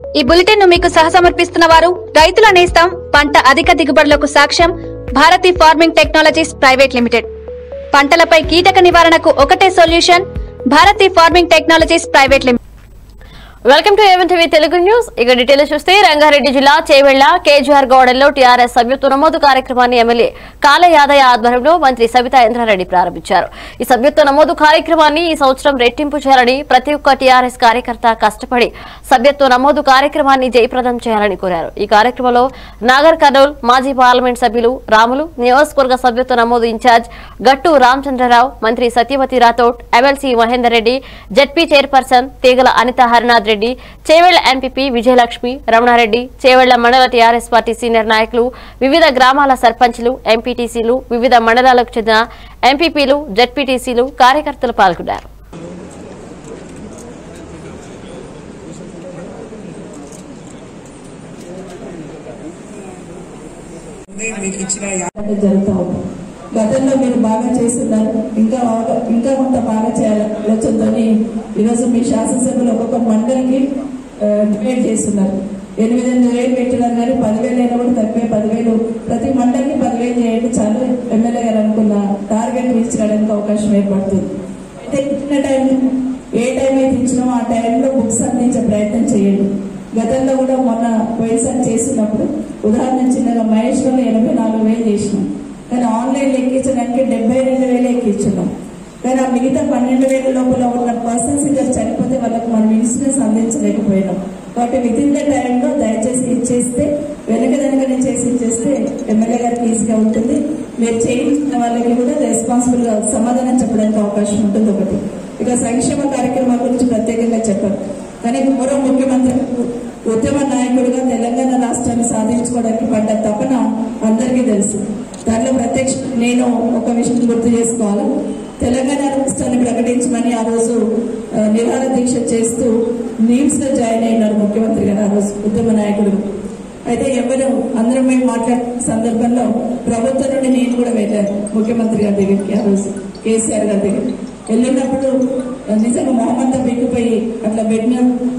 ఈ బులెటిన్ ను మీకు సహసమర్పిస్తున్న వారు రైతుల నేస్తం పంట అధిక దిగుబడులకు సాక్ష్యం Bharathi farming technologies private limited పంటలపై కీటక నివారణకు ఒకటే solution Bharathi farming technologies private limited welcome to A one TV Telugu news ఇక డీటెయిల్ చూస్తే రంగారెడ్డి జిల్లా చేవెళ్ల కేజీఆర్ గౌడెల్లో టీఆర్ఎస్ సభ్యత్వ నమోదు కార్యక్రమాన్ని ఎమ్మెల్యే కాల యాదయ్య ఆధ్వర్యంలో మంత్రి సబితా ఇంద్రారెడ్డి ప్రారంభించారు ఈ సభ్యత్వ నమోదు కార్యక్రమాన్ని ఈ సంవత్సరం రెట్టింపు చేయాలని ప్రతి ఒక్క టీఆర్ఎస్ కార్యకర్త కష్టపడి సభ్యత్వ నమోదు కార్యక్రమాన్ని జయప్రదం చేయాలని కోరారు ఈ కార్యక్రమంలో నాగర్ కర్నూల్ మాజీ పార్లమెంట్ సభ్యులు రాములు నియోజకవర్గ సభ్యత్వ నమోదు ఇన్ఛార్జ్ గట్టు రామచంద్రరావు మంత్రి Satyavathi Rathod MLC Mahender Reddy ZP chairperson Teegala Anitha Harinath Reddy Chevella MPP Vijayalakshmi Ramanareddy Chevella మండల టీఆర్ఎస్ పార్టీ సీనియర్ నాయకులు వివిధ గ్రామాల సర్పంచ్లు ఎంపీటీసీలు వివిధ మండలాలకు చెందిన ఎంపీపీలు జడ్పీటీసీలు కార్యకర్తలు పాల్గొన్నారు మీకు ఇచ్చిన అంటే జరుగుతూ ఉంది గతంలో మీరు బాగా చేస్తున్నారు ఇంకా బాగా- ఇంకా కొంత బాగా చేయాలి ఆలోచనతో ఈరోజు మీ శాసనసభ్యులు ఒక్కొక్క మండలికి ఆ, డిబేట్ చేస్తున్నారు ఎనిమిది ఎనిమిది వేలు పెట్టినారు కానీ పదివేలు అయినా కూడా తక్కువే పదివేలు ప్రతి మండలికి పదివేలు చేయండి చాలు ఎమ్మెల్యే గారు అనుకున్న టార్గెట్ రీచ్ చేయడానికి అవకాశం ఏర్పడుతుంది అయితే ఇచ్చిన టైం ఏ టైం అయితే ఇచ్చినామో ఆ టైంలో బుక్స్ అందించే ప్రయత్నం చేయండి గతంలో కూడా మొన్న పోయినసారి చేసినప్పుడు ఉదాహరణ చిన్నగా మహేష్ వల్ల ఎనభై నాలుగు వేలు చేసినాం కానీ ఆన్లైన్ ఎక్కించడానికి డెబ్బై రెండు వేలు ఎక్కించున్నాం కానీ ఆ మిగతా పన్నెండు వేల లోపల ఉన్న పర్సన్స్ ఇంకా చనిపోతే వాళ్ళకి మనం ఇన్సూరెన్స్ అందించలేకపోయినాం కాబట్టి విత్ ఇన్ ద టైంలో దయచేసి ఇచ్చేస్తే వెనక వెనకనే చేసి ఇచ్చేస్తే ఎమ్మెల్యే గారికి ఈజీగా ఉంటుంది మీరు చేయించిన వాళ్ళకి కూడా రెస్పాన్సిబుల్ గా సమాధానం చెప్పడానికి అవకాశం ఉంటుంది ఒకటి ఇక సంక్షేమ కార్యక్రమాల గురించి ప్రత్యేకంగా చెప్పారు కానీ గౌరవ ముఖ్యమంత్రి ఉద్యమ నాయకుడిగా తెలంగాణ రాష్ట్రాన్ని సాధించుకోవడానికి పడ్డ తపన అందరికీ తెలుసు దానిలో ప్రత్యక్ష నేను ఒక విషయం గుర్తు చేసుకోవాలి తెలంగాణ రాష్ట్రాన్ని ప్రకటించమని ఆ రోజు ఆ, నిరాహార దీక్ష చేస్తూ నీమ్స్ లో జాయిన్ అయినారు ముఖ్యమంత్రి గారు ఆ రోజు ఉద్యమ నాయకుడు అయితే ఎవరు అందరం మేము మాట్లాడుతున్న సందర్భంలో ప్రభుత్వం నుండి నేను కూడా వెళ్ళాను ముఖ్యమంత్రి గారి దగ్గరికి ఆ రోజు కేసీఆర్ గారి దగ్గరికి వెళ్ళినప్పుడు ఆ, నిజంగా మొహమ్మద్ బిగ్గిపోయి అట్లా పెట్టిన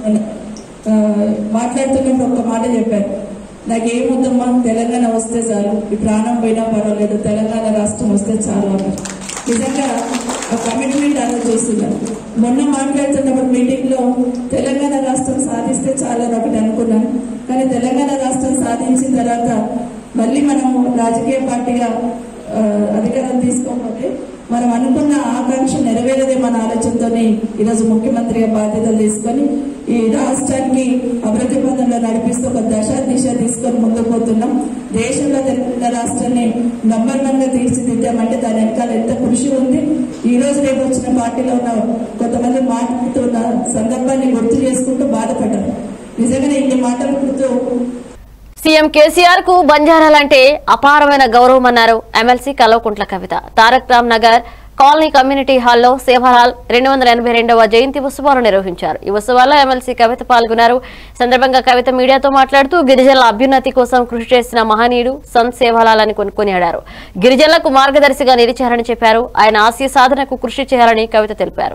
ఆ, మాట్లాడుతున్నప్పుడు ఒక మాట చెప్పారు నాకేమొద్దమ్మా తెలంగాణ వస్తే చాలు ఈ ప్రాణం పోయినా పర్వాలేదు తెలంగాణ రాష్ట్రం వస్తే చాలు అన్నారు నిజంగా ఆ కమిట్మెంట్ అలా చేస్తున్నారు మొన్న మాట్లాడుతున్నప్పుడు మీటింగ్ లో తెలంగాణ రాష్ట్రం సాధిస్తే చాలు అని ఒకటి అనుకున్నాను కానీ తెలంగాణ రాష్ట్రం సాధించిన తర్వాత మళ్ళీ మనం రాజకీయ పార్టీగా ఆ, అధికారం తీసుకోకపోతే మనం అనుకున్న ఆకాంక్ష నెరవేరదే మన ఆలోచనతోనే ఈరోజు ముఖ్యమంత్రిగా బాధ్యతలు తీసుకొని ఈ రాష్ట్రానికి అభివృద్ధి పథంలో నడిపిస్తూ ఒక దశ దిశ తీసుకొని ముందుకు పోతున్నాం దేశంలో తెలంగాణ రాష్ట్రాన్ని నంబర్ వన్ గా తీర్చిదిద్దామంటే దాని వెనకాల ఎంత కృషి ఉంది ఈ రోజు రేపు వచ్చిన పార్టీలో ఉన్న కొంతమంది మాట్లాడుతున్న సందర్భాన్ని గుర్తు చేసుకుంటూ బాధపడ్డారు నిజంగానే ఇన్ని మాటలు గుర్తు సీఎం కేసీఆర్ కు బంజారాలంటే అపారమైన గౌరవం అన్నారు MLC Kalvakuntla Kavitha Tarak Ram Nagar colony community హాల్లో సేవాలాల్ రెండు వందల ఎనభై రెండవ జయంతి ఉత్సవాలు నిర్వహించారు ఈ ఉత్సవాల్లో ఎమ్మెల్సీ కవిత పాల్గొన్నారు ఈ సందర్భంగా కవిత మీడియాతో మాట్లాడుతూ గిరిజనుల అభ్యున్నతి కోసం కృషి చేసిన మహనీయుడు సంత్ సేవాలాల్ అని కొను- కొనియాడారు గిరిజనులకు మార్గదర్శిగా నిలిచారని చెప్పారు ఆయన ఆశయ సాధనకు కృషి చేయాలని కవిత తెలిపారు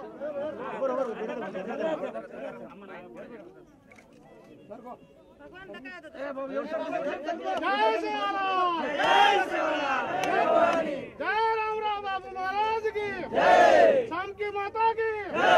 जय राम राम बाबू महाराज की जय शाम की माता की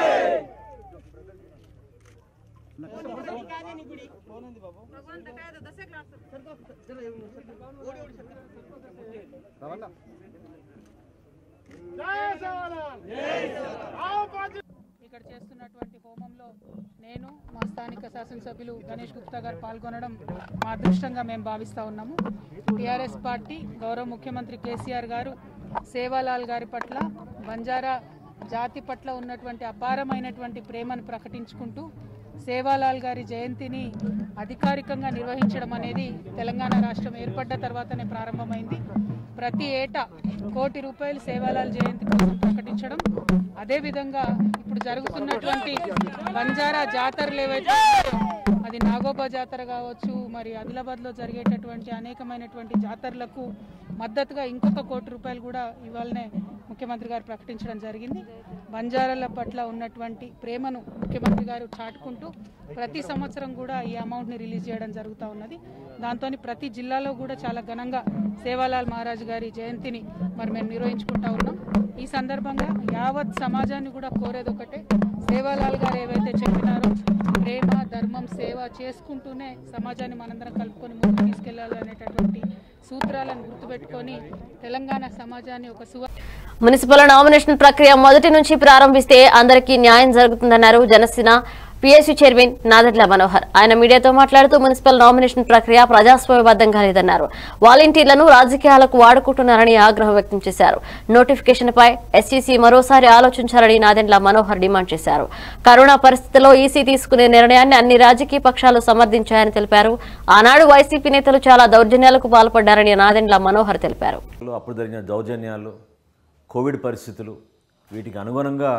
जय सवालाल आओ पाजी ఇక్కడ చేస్తున్నటువంటి హోమంలో నేను మా స్థానిక శాసనసభ్యులు గణేష్ గుప్తా గారు పాల్గొనడం మా అదృష్టంగా మేము భావిస్తూ ఉన్నాము టీఆర్ఎస్ పార్టీ గౌరవ ముఖ్యమంత్రి కేసీఆర్ గారు సేవాలాల్ గారి పట్ల బంజారా జాతి పట్ల ఉన్నటువంటి అపారమైనటువంటి ప్రేమను ప్రకటించుకుంటూ సేవాలాల్ గారి జయంతిని అధికారికంగా నిర్వహించడం అనేది తెలంగాణ రాష్ట్రం ఏర్పడ్డ తర్వాతనే ప్రారంభమైంది ప్రతి ఏటా కోటి రూపాయలు సేవాలాల్ జయంతి కోసం ప్రకటించడం అదేవిధంగా ఇప్పుడు జరుగుతున్నటువంటి బంజారా జాతరలు ఏవైతే ఉన్నాయో అది నాగోబా జాతర కావచ్చు మరి ఆదిలాబాద్లో జరిగేటటువంటి అనేకమైనటువంటి జాతరలకు మద్దతుగా ఇంకొక కోటి రూపాయలు కూడా ఇవాళనే ముఖ్యమంత్రి గారు ప్రకటించడం జరిగింది బంజారాల పట్ల ఉన్నటువంటి ప్రేమను ముఖ్యమంత్రి గారు చాటుకుంటూ ప్రతి సంవత్సరం కూడా ఈ అమౌంట్ని రిలీజ్ చేయడం జరుగుతూ ఉన్నది దాంతో ప్రతి జిల్లాలో కూడా చాలా ఘనంగా సేవాలాల్ మహారాజ్ గారి జయంతిని మరి మేము నిర్వహించుకుంటా ఉన్నాం ఈ సందర్భంగా యావత్ సమాజాన్ని కూడా కోరేది ఒకటే సేవాలాల్ గారు ఏవైతే చెప్పినారో ప్రేమ ధర్మం సేవ చేసుకుంటూనే సమాజాన్ని మనందరం కలుపుకొని ముందుకు తీసుకెళ్లాలనేటటువంటి సూత్రాలను గుర్తుపెట్టుకొని తెలంగాణ సమాజాన్ని ఒక సువ మున్సిపల్ నామినేషన్ ప్రక్రియ మొదటి నుంచి ప్రారంభిస్తే అందరికీ న్యాయం జరుగుతుందన్నారు జనసేన పిఎస్సి చైర్మన్ నాదెడ్ల మనోహర్ ఆయన మీడియాతో మాట్లాడుతూ మున్సిపల్ నామినేషన్ ప్రక్రియ ప్రజాస్వామ్యబద్ధంగా లేదన్నారు వాలంటీర్లను రాజకీయాలకు వాడుకుంటున్నారని ఆగ్రహం వ్యక్తం చేశారు నోటిఫికేషన్ పై ఎస్ఈసీ మరోసారి ఆలోచించాలని నాదెండ్ల మనోహర్ డిమాండ్ చేశారు కరోనా పరిస్థితుల్లో ఈసీ తీసుకునే నిర్ణయాన్ని అన్ని రాజకీయ పక్షాలు సమర్థించాయని తెలిపారు ఆనాడు వైసీపీ నేతలు చాలా దౌర్జన్యాలకు పాల్పడ్డారని నాదెండ్ల మనోహర్ తెలిపారు అప్పుడు జరిగిన దౌర్జన్యాలు కోవిడ్ పరిస్థితులు వీటికి అనుగుణంగా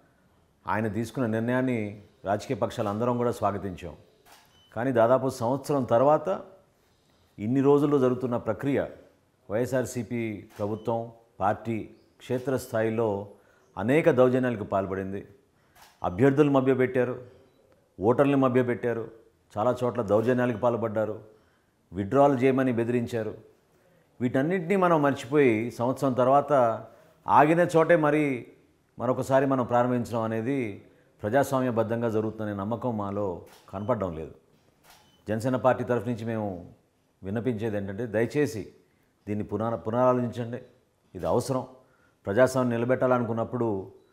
ఆయన తీసుకున్న నిర్ణయాన్ని రాజకీయ పక్షాలు అందరం కూడా స్వాగతించాం కానీ దాదాపు సంవత్సరం తర్వాత ఇన్ని రోజుల్లో జరుగుతున్న ప్రక్రియ వైఎస్ఆర్సీపీ ప్రభుత్వం పార్టీ క్షేత్రస్థాయిలో అనేక దౌర్జన్యాలకు పాల్పడింది అభ్యర్థులు మభ్యపెట్టారు ఓటర్లను మభ్యపెట్టారు చాలా చోట్ల దౌర్జన్యాలకు పాల్పడ్డారు విడ్డ్రాలు చేయమని బెదిరించారు వీటన్నిటినీ మనం మర్చిపోయి సంవత్సరం తర్వాత ఆగిన చోటే మరి మరొకసారి మనం ప్రారంభించడం అనేది ప్రజాస్వామ్యబద్ధంగా జరుగుతుందనే నమ్మకం మాలో కనపడడం లేదు జనసేన పార్టీ తరఫు నుంచి మేము విన్నపించేది ఏంటంటే దయచేసి దీన్ని పునర పునరాలోచించండి ఇది అవసరం ప్రజాస్వామ్యం నిలబెట్టాలనుకున్నప్పుడు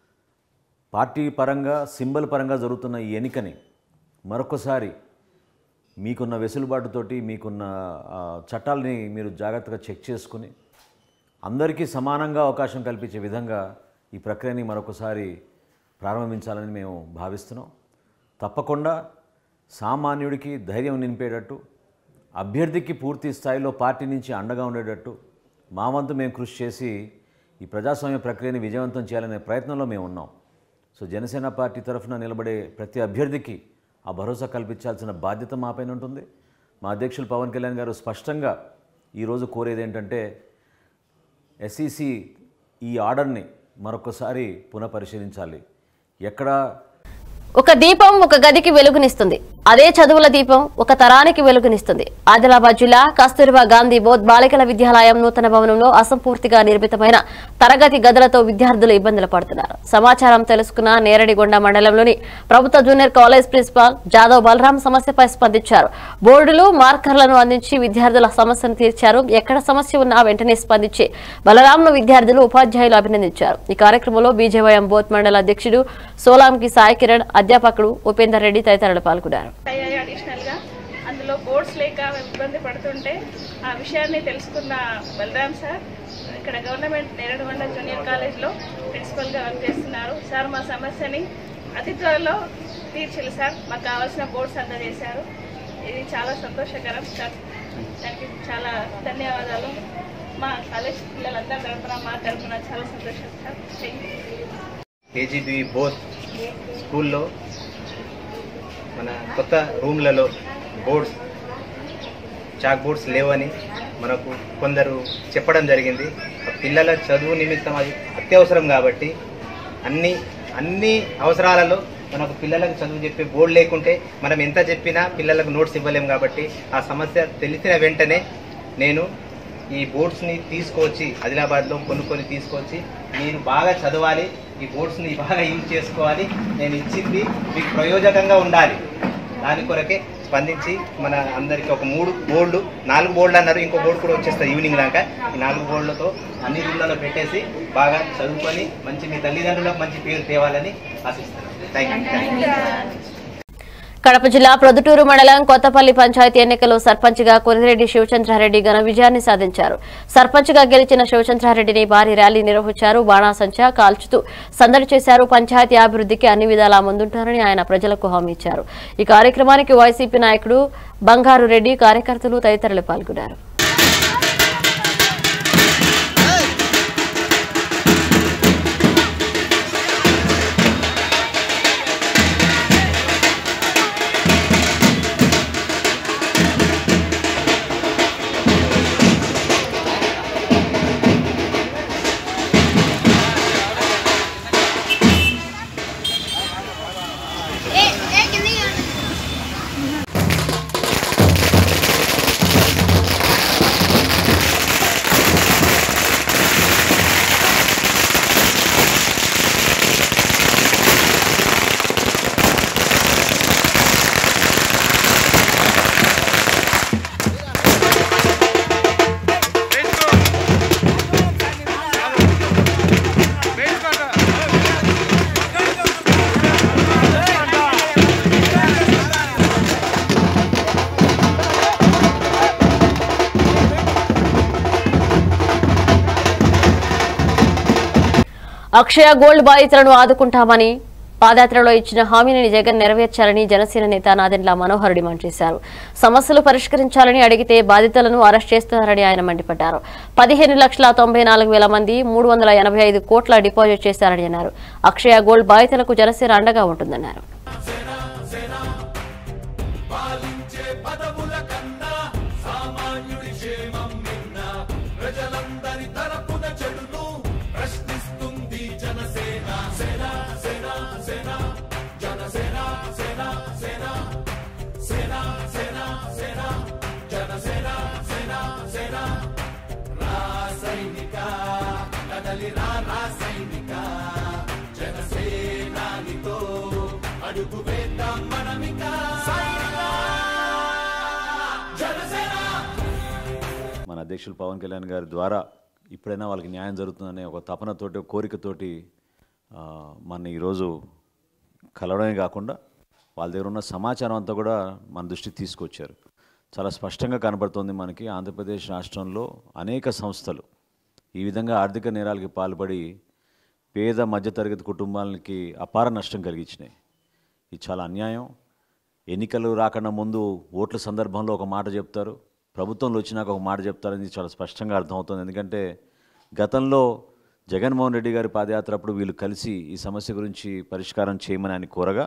పార్టీ పరంగా సింబల్ పరంగా జరుగుతున్న ఈ ఎన్నికని మరొకసారి మీకున్న వెసులుబాటుతోటి మీకున్న ఆ, చట్టాలని మీరు జాగ్రత్తగా చెక్ చేసుకుని అందరికీ సమానంగా అవకాశం కల్పించే విధంగా ఈ ప్రక్రియని మరొకసారి ప్రారంభించాలని మేము భావిస్తున్నాం తప్పకుండా సామాన్యుడికి ధైర్యం నింపేటట్టు అభ్యర్థికి పూర్తి స్థాయిలో పార్టీ నుంచి అండగా ఉండేటట్టు మా వంతు మేము కృషి చేసి ఈ ప్రజాస్వామ్య ప్రక్రియని విజయవంతం చేయాలనే ప్రయత్నంలో మేము ఉన్నాం సో జనసేన పార్టీ తరఫున నిలబడే ప్రతి అభ్యర్థికి ఆ భరోసా కల్పించాల్సిన బాధ్యత మాపైన ఉంటుంది మా అధ్యక్షులు పవన్ కళ్యాణ్ గారు స్పష్టంగా ఈరోజు కోరేది ఏంటంటే ఎస్ఈసి ఈ ఆర్డర్ని మరొకసారి పునఃపరిశీలించాలి ఎక్కడ ఒక దీపం ఒక గదికి వెలుగునిస్తుంది అదే చదువుల దీపం ఒక తరానికి వెలుగునిస్తుంది ఆదిలాబాద్ జిల్లా కస్తూరిబా గాంధీ బోధ్ బాలికల విద్యాలయం నూతన భవనంలో అసంపూర్తిగా నిర్మితమైన తరగతి గదులతో విద్యార్థులు ఇబ్బందులు పడుతున్నారు సమాచారం తెలుసుకున్న నేరడిగొండ మండలంలోని ప్రభుత్వ junior college principal Jadhav Balaram సమస్యపై స్పందించారు బోర్డులు మార్కర్లను అందించి విద్యార్థుల సమస్యను తీర్చారు ఎక్కడ సమస్య ఉన్నా వెంటనే స్పందించి బలరాంను విద్యార్థులు ఉపాధ్యాయులు అభినందించారు ఈ కార్యక్రమంలో బీజేవైఎం బోత్ మండల అధ్యక్షుడు సోలాంకి సాయి కిరణ్ అధ్యాపకుడు ఉపేందర్ రెడ్డి తదితరులు పాల్గొన్నారు అయ్యాయి అడిషనల్గా అందులో బోర్డ్స్ లేక మేము ఇబ్బంది పడుతుంటే ఆ విషయాన్ని తెలుసుకున్న బలరామ్ సార్ ఇక్కడ గవర్నమెంట్ నేరడుగొండ జూనియర్ కాలేజ్లో ప్రిన్సిపల్గా వర్క్ చేస్తున్నారు సార్ మా సమస్యని అతి త్వరలో తీర్చారు సార్ మాకు కావాల్సిన బోర్డ్స్ అందజేశారు ఇది చాలా సంతోషకరం సార్ దానికి చాలా ధన్యవాదాలు మా కాలేజ్ పిల్లలందరి తరపున మా తరపున చాలా సంతోషం సార్ థ్యాంక్ యూ కేజీబీ బోత్ స్కూల్లో మన కొత్త రూమ్లలో బోర్డ్స్ చాక్ బోర్డ్స్ లేవని మనకు కొందరు చెప్పడం జరిగింది ఆ పిల్లల చదువు నిమిత్తం అది అత్యవసరం కాబట్టి అన్ని అన్ని అవసరాలలో మనకు పిల్లలకు చదువు చెప్పే బోర్డు లేకుంటే మనం ఎంత చెప్పినా పిల్లలకు నోట్స్ ఇవ్వలేం కాబట్టి ఆ సమస్య తెలిసిన వెంటనే నేను ఈ బోర్డ్స్ని తీసుకొచ్చి ఆదిలాబాద్లో కొనుక్కొని తీసుకొచ్చి మీరు బాగా చదవాలి ఈ బోర్డ్స్ని బాగా యూజ్ చేసుకోవాలి నేను ఇచ్చింది మీకు ప్రయోజకంగా ఉండాలి దాని కొరకే స్పందించి మన అందరికి ఒక మూడు బోర్డులు నాలుగు బోర్డులు అన్నారు ఇంకో బోర్డు కూడా వచ్చేస్తుంది ఈవినింగ్ దాకా ఈ నాలుగు బోర్డులతో అన్ని రూమ్లలో పెట్టేసి బాగా చదువుకొని మంచి మీ తల్లిదండ్రులకు మంచి పేరు తేవాలని ఆశిస్తున్నాను థ్యాంక్ యూ కడప జిల్లా ప్రొద్దుటూరు మండలం కొత్తపల్లి పంచాయతీ ఎన్నికల్లో సర్పంచ్గా కొనిరెడ్డి శివచంద్రారెడ్డి ఘన విజయాన్ని సాధించారు సర్పంచ్గా గెలిచిన శివచంద్రారెడ్డిని భారీ ర్యాలీ నిర్వహించారు బాణాసంచా కాల్చుతూ సందడి చేశారు పంచాయతీ అభివృద్ధికి అన్ని విధాలా ముందుంటారని ఆయన ప్రజలకు హామీ ఇచ్చారు ఈ కార్యక్రమానికి వైసీపీ నాయకుడు బంగారు రెడ్డి కార్యకర్తలు తదితరులు పాల్గొన్నారు అక్షయ గోల్డ్ బాధితులను ఆదుకుంటామని పాదయాత్రలో ఇచ్చిన హామీని జగన్ నెరవేర్చాలని జనసేన నేత నాదెండ్ల మనోహర్ డిమాండ్ చేశారు సమస్యలు పరిష్కరించాలని అడిగితే బాధితులను అరెస్ట్ చేస్తున్నారని ఆయన మండిపడ్డారు పదిహేను లక్షల తొంభై నాలుగు వేల మంది మూడు వందల ఎనభై ఐదు కోట్ల డిపాజిట్ చేశారని అన్నారు అక్షయ గోల్డ్ బాధితులకు జనసేన అండగా ఉంటుందన్నారు మన అధ్యక్షులు పవన్ కళ్యాణ్ గారి ద్వారా ఇప్పుడైనా వాళ్ళకి న్యాయం జరుగుతుందనే ఒక తపనతోటి ఒక కోరికతోటి ఆ, మన ఈరోజు కలవడమే కాకుండా వాళ్ళ దగ్గర ఉన్న సమాచారం అంతా కూడా మన దృష్టికి తీసుకొచ్చారు చాలా స్పష్టంగా కనబడుతోంది మనకి ఆంధ్రప్రదేశ్ రాష్ట్రంలో అనేక సంస్థలు ఈ విధంగా ఆర్థిక నేరాలకి పాల్పడి పేద మధ్యతరగతి కుటుంబాలకి అపార నష్టం కలిగించినాయి ఇది చాలా అన్యాయం ఎన్నికలు రాకన్నా ముందు ఓట్ల సందర్భంలో ఒక మాట చెప్తారు ప్రభుత్వంలో వచ్చినాక ఒక మాట చెప్తారని చాలా స్పష్టంగా అర్థమవుతుంది ఎందుకంటే గతంలో జగన్మోహన్ రెడ్డి గారి పాదయాత్ర అప్పుడు వీళ్ళు కలిసి ఈ సమస్య గురించి పరిష్కారం చేయమని ఆయన కోరగా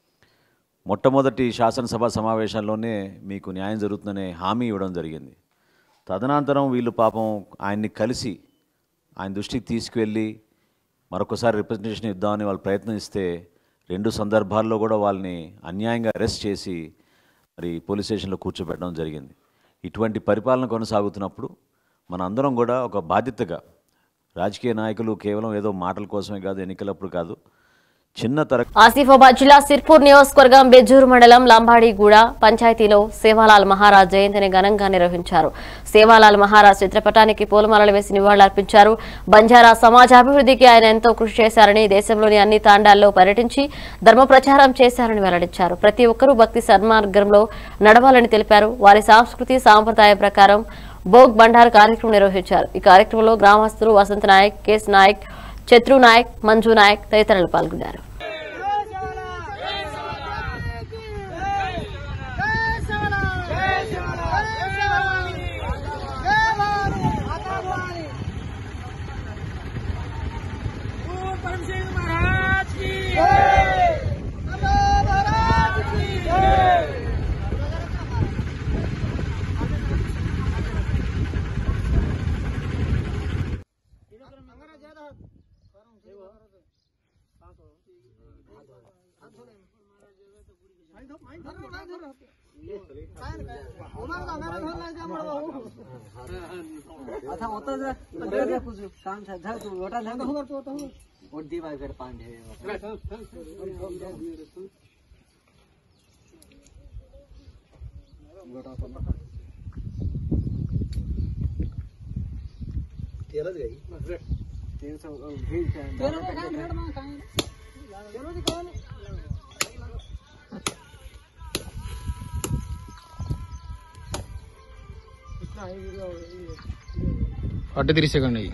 మొట్టమొదటి శాసనసభ సమావేశాల్లోనే మీకు న్యాయం జరుగుతుందనే హామీ ఇవ్వడం జరిగింది తదనంతరం వీళ్ళు పాపం ఆయన్ని కలిసి ఆయన దృష్టికి తీసుకువెళ్ళి మరొకసారి రిప్రజెంటేషన్ ఇద్దామని వాళ్ళు ప్రయత్నిస్తే రెండు సందర్భాల్లో కూడా వాళ్ళని అన్యాయంగా అరెస్ట్ చేసి మరి పోలీస్ స్టేషన్లో కూర్చోబెట్టడం జరిగింది ఇటువంటి పరిపాలన కొనసాగుతున్నప్పుడు మన అందరం కూడా ఒక బాధ్యతగా రాజకీయ నాయకులు కేవలం ఏదో మాటల కోసమే కాదు ఎన్నికలప్పుడు కాదు చిన్న తర ఆసిఫాబాద్ జిల్లా సిర్పూర్ నియోజకవర్గం బెజ్జూరు మండలం లంబాడిగూడ పంచాయతీలో సేవాలాల్ మహారాజ్ జయంతిని ఘనంగా నిర్వహించారు సేవాలాల్ మహారాజ్ చిత్రపటానికి పూలమాలలు వేసి నివాళులర్పించారు బంజారా సమాజ అభివృద్ధికి ఆయన ఎంతో కృషి చేశారని దేశంలోని అన్ని తాండాల్లో పర్యటించి ధర్మ ప్రచారం చేశారని వెల్లడించారు ప్రతి ఒక్కరూ భక్తి సన్మార్గంలో నడవాలని తెలిపారు వారి సంస్కృతి సాంప్రదాయం ప్రకారం భోగ్ బండార్ కార్యక్రమం నిర్వహించారు ఈ కార్యక్రమంలో గ్రామస్తులు వసంత్ నాయక్ కేస్ నాయక్ చత్రు నాయక్ మంజు నాయక్ తదితరులు పాల్గొన్నారు अड्डे तीस सेकंड है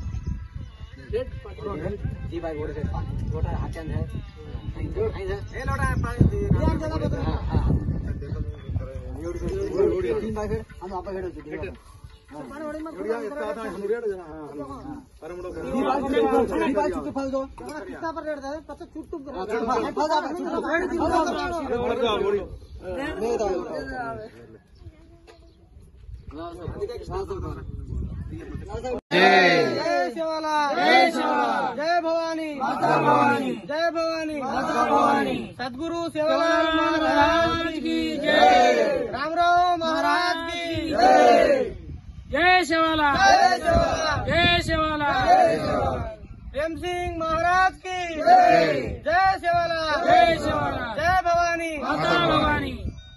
जय शिवाला जय शिवाला जय भवानी माता भवानी जय भवानी माता भवानी सदगुरु सेवालाल महाराज की जय राम राम महाराज की जय जय शिवाला जय शिवाला जय शिवाला प्रेम सिंह महाराज की जय जय शिवाला जय शिवाला जय भवानी माता भवानी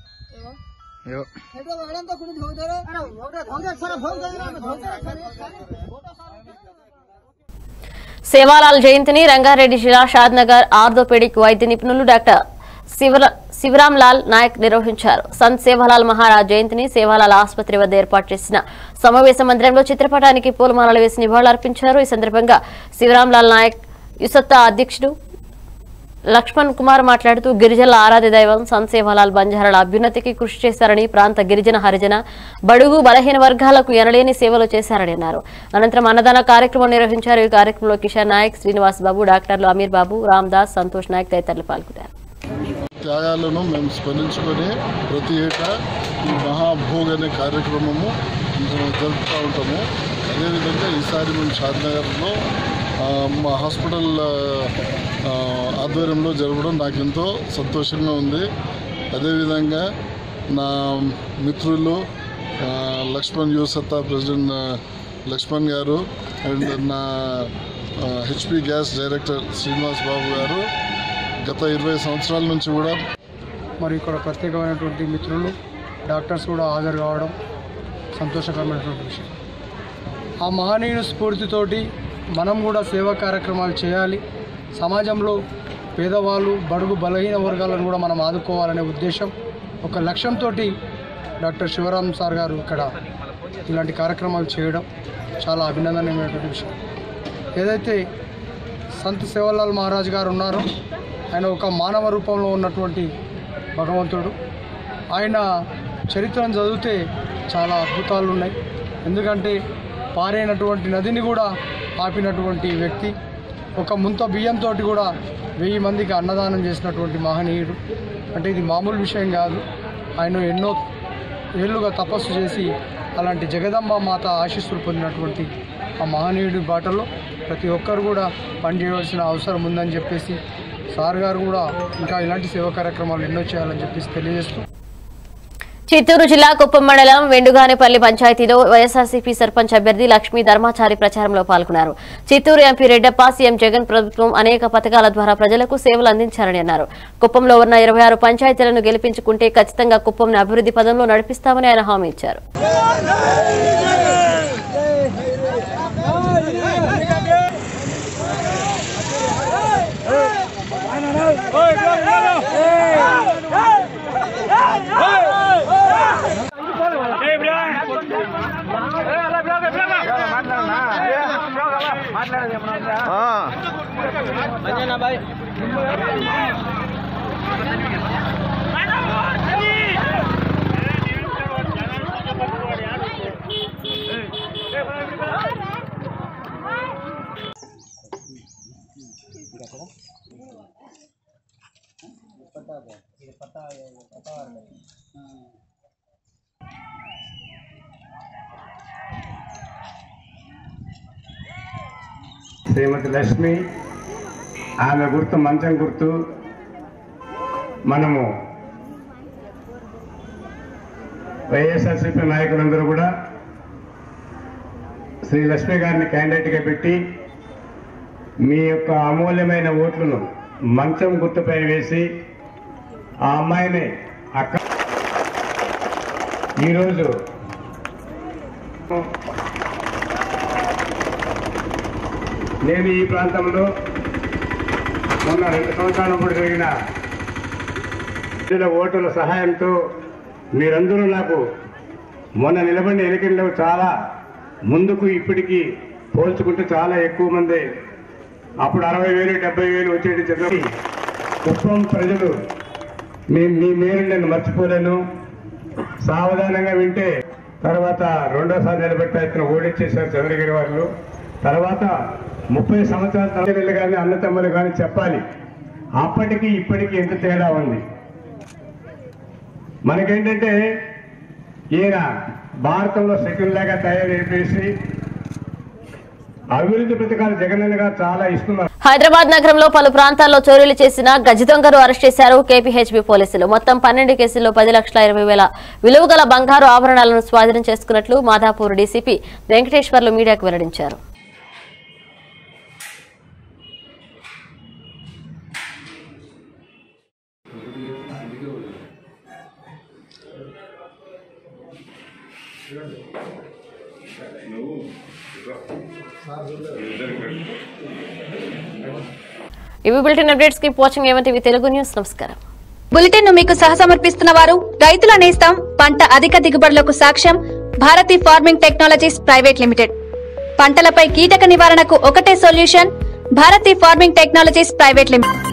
సేవాలాల్ జయంతిని రంగారెడ్డి జిల్లా షాద్ నగర్ ఆర్థోపెడిక్ వైద్య నిపుణులు డాక్టర్ శివర శివరాం లాల్ నాయక్ నిర్వహించారు సంత్ సేవాలాల్ మహారాజ్ జయంతిని సేవాలాల్ ఆసుపత్రి వద్ద ఏర్పాటు చేసిన సమావేశ మందిరంలో చిత్రపటానికి పూలమాలలు వేసి నివాళులర్పించారు ఈ సందర్భంగా శివరాం లాల్ నాయక్ యుసత్తా అధ్యక్షుడు లక్ష్మణ్ కుమార్ మాట్లాడుతూ గిరిజనుల ఆరాధ్య దైవం సంత్ బంజారాల అభ్యున్నతికి కృషి చేశారని ప్రాంత గిరిజన హరిజన బడుగు బలహీన వర్గాలకు ఎనలేని సేవలు చేశారని అన్నారు అనంతరం అన్నదాన కార్యక్రమం నిర్వహించారు ఈ కార్యక్రమంలో కిషన్ నాయక్ శ్రీనివాస్ బాబు డాక్టర్లు అమీర్ బాబు రామ్దాస్ సంతోష్ నాయక్ తదితరులు పాల్గొన్నారు త్యాగాలను మేము స్మరించుకొని ప్రతి ఏటా ఈ మహాభోగ్ అనే కార్యక్రమము మేము జరుపుతూ ఉంటాము అదేవిధంగా ఈసారి మేము షాద్నగర్లో ఆ, మా హాస్పిటల్ ఆ, ఆధ్వర్యంలో జరపడం నాకు ఎంతో సంతోషంగా ఉంది అదేవిధంగా నా మిత్రులు ఆ, లక్ష్మణ్ యువసత్తా ప్రెసిడెంట్ ఆ, లక్ష్మణ్ గారు అండ్ నా HP gas director Srinivas Babu గారు గత ఇరవై సంవత్సరాల నుంచి కూడా మరి ఇక్కడ ప్రత్యేకమైనటువంటి మిత్రులు డాక్టర్స్ కూడా హాజరు కావడం సంతోషకరమైనటువంటి విషయం ఆ మహనీయుని స్ఫూర్తితోటి మనం కూడా సేవా కార్యక్రమాలు చేయాలి సమాజంలో పేదవాళ్ళు బడుగు బలహీన వర్గాలను కూడా మనం ఆదుకోవాలనే ఉద్దేశం ఒక లక్ష్యంతో డాక్టర్ శివరాం సార్ గారు ఇక్కడ ఇలాంటి కార్యక్రమాలు చేయడం చాలా అభినందనీయమైనటువంటి విషయం ఏదైతే సంత్ సేవలాల్ మహారాజ్ గారు ఉన్నారో ఆయన ఒక మానవ రూపంలో ఉన్నటువంటి భగవంతుడు ఆయన చరిత్రను చదివితే చాలా అద్భుతాలు ఉన్నాయి ఎందుకంటే పారైనటువంటి నదిని కూడా ఆపినటువంటి వ్యక్తి ఒక ముంత బియ్యంతో కూడా వెయ్యి మందికి అన్నదానం చేసినటువంటి మహనీయుడు అంటే ఇది మామూలు విషయం కాదు ఆయన ఎన్నో ఏళ్ళుగా తపస్సు చేసి అలాంటి జగదంబ మాత ఆశీస్సులు పొందినటువంటి ఆ మహనీయుడి బాటలో ప్రతి ఒక్కరు కూడా పనిచేయవలసిన అవసరం ఉందని చెప్పేసి సార్ గారు కూడా ఇంకా ఇలాంటి సేవా కార్యక్రమాలు ఎన్నో చేయాలని చెప్పేసి తెలియజేస్తూ చిత్తూరు జిల్లా కుప్పం మండలం వెండుగానేపల్లి పంచాయతీలో వైఎస్ఆర్సీపీ సర్పంచ్ అభ్యర్థి లక్ష్మీ ధర్మాచారి ప్రచారంలో పాల్గొన్నారు చిత్తూరు ఎంపీ రెడ్డప్ప సీఎం జగన్ ప్రభుత్వం అనేక పథకాల ద్వారా ప్రజలకు సేవలు అందించారని అన్నారు కుప్పంలో ఉన్న ఇరవై ఆరు పంచాయతీలను గెలిపించుకుంటే ఖచ్చితంగా కుప్పంను అభివృద్ధి పదంలో నడిపిస్తామని ఆయన హామీ ఇచ్చారు శ్రీమతి లక్ష్మి ఆమె గుర్తు మంచం గుర్తు మనము వైఎస్ఆర్సీపీ నాయకులందరూ కూడా శ్రీ లక్ష్మి గారిని క్యాండిడేట్గా పెట్టి మీ యొక్క అమూల్యమైన ఓట్లను మంచం గుర్తుపై వేసి ఆ అమ్మాయిని అక్క ఈరోజు నేను ఈ ప్రాంతంలో మొన్న రెండు సంవత్సరాల పాటు జరిగిన ప్రజల ఓటుల సహాయంతో మీరందరూ నాకు మొన్న నిలబడిన ఎన్నికల్లో చాలా ముందుకు ఇప్పటికీ పోల్చుకుంటే చాలా ఎక్కువ మంది అప్పుడు అరవై వేలు డెబ్బై వేలు వచ్చేటి చదువు కుప్పం ప్రజలు మీ మీ మేలు నేను మర్చిపోలేను సావధానంగా వింటే తర్వాత రెండోసారి నిలబెట్టాల్సిన ఓడిచ్చేసారు చంద్రగిరి వాళ్ళు తర్వాత ముప్పై సంవత్సరాల తర్వాత కానీ అన్నతమ్ములు కానీ చెప్పాలి అప్పటికి ఇప్పటికి ఎంత తేడా ఉంది మనకేంటంటే ఈయన భారతంలో సెకండ్ లాగా తయారైపోయేసి అభివృద్ధి పథకాలు జగనన్న గారు చాలా ఇస్తున్నారు హైదరాబాద్ నగరంలో పలు ప్రాంతాల్లో చోరీలు చేసిన గజ దొంగను అరెస్ట్ చేశారు కేపీహెచ్బీ పోలీసులు మొత్తం పన్నెండు కేసుల్లో పది లక్షల ఇరవై వేల విలువ గల బంగారు ఆభరణాలను స్వాధీనం చేసుకున్నట్లు మాదాపూర్ డీసీపీ వెంకటేశ్వర్లు మీడియాకు వెల్లడించారు ఇవి బులెటిన్ అప్డేట్స్ కీప్ వాచింగ్ ఏమంటే తెలుగు న్యూస్ నమస్కారం బులెటిన్ ను మీకు సహసమర్పిస్తున్న వారు రైతుల నేస్తం పంట అధిక దిగుబడులకు సాక్ష్యం Bharathi farming technologies private limited పంటలపై కీటక నివారణకు ఒకటే solution Bharathi farming technologies private limited